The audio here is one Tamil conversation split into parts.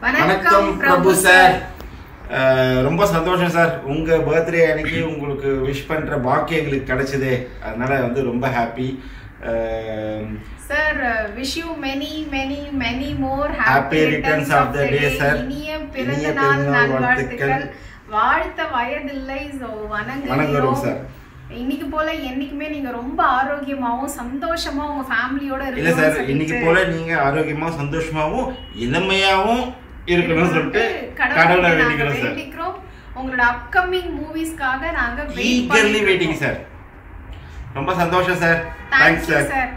வணக்கம் பிரபு சார் அஹ், ரொம்ப சந்தோஷம் சார் உங்க பர்த்டே அன்னைக்கு உங்களுக்கு விஷ் பண்ற பாக்கியம் எங்களுக்கு கிடைச்சதே அதனால வந்து ரொம்ப happy sir wish you many many many more Happy returns of the day, sir. இனிய பிறந்த இனிய நாள் பிறந்தநாள் நல்வாழ்த்துக்கள் வாழ்த்துக்கள். வாழ்த்த வயதில்லை ஸோ வணங்குகிறோம், வணங்குகிறோம் sir. இன்னைக்கு போல என்னைக்குமே நீங்க ரொம்ப ஆரோக்கியமாவும் சந்தோஷமா உங்க ஃபேமிலியோட இல்ல சார் இருக்கணும்னு இன்னைக்கு சொல்லிட்டு போல நீங்க ஆரோக்கியமா சந்தோஷமாவும் இளமையாவும் இருக்கணும்னு சொல்லிட்டு கடவுளை கடவுளை நாங்க வேண்டிக்கிறோம் சார் வேண்டிக்கிறோம் உங்களோட அப்கமிங் மூவிஸ்க்காக நாங்க வெயிட் ஈகர்லி வெயிட்டிங் சார் ரொம்ப சந்தோஷம் sir thanks thank you sir sir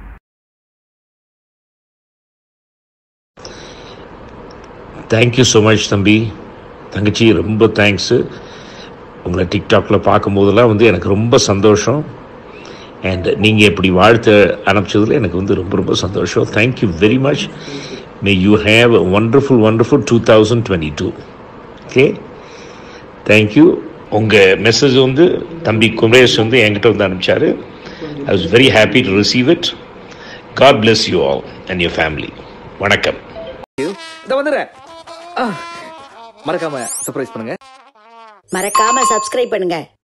thank you so much தம்பி தங்கச்சி ரொம்ப தேங்க்ஸு உங்களை டிக்டாக்ல பார்க்கும்போதெல்லாம் வந்து எனக்கு ரொம்ப சந்தோஷம் அண்ட் நீங்கள் இப்படி வாழ்த்து அனுப்பிச்சதில் எனக்கு வந்து ரொம்ப ரொம்ப சந்தோஷம் thank you very much may you have wonderful wonderful two thousand twenty two okay thank you உங்கள் மெசேஜ் வந்து தம்பி குமரேஷ் வந்து என்கிட்ட வந்து அனுப்பிச்சாரு I was very happy to receive it God bless you all and your family வணக்கம் இந்த வந்துடுறேன் ஆ, மறக்காம சர்ப்ரைஸ் பண்ணுங்க மறக்காம சப்ஸ்கிரைப் பண்ணுங்க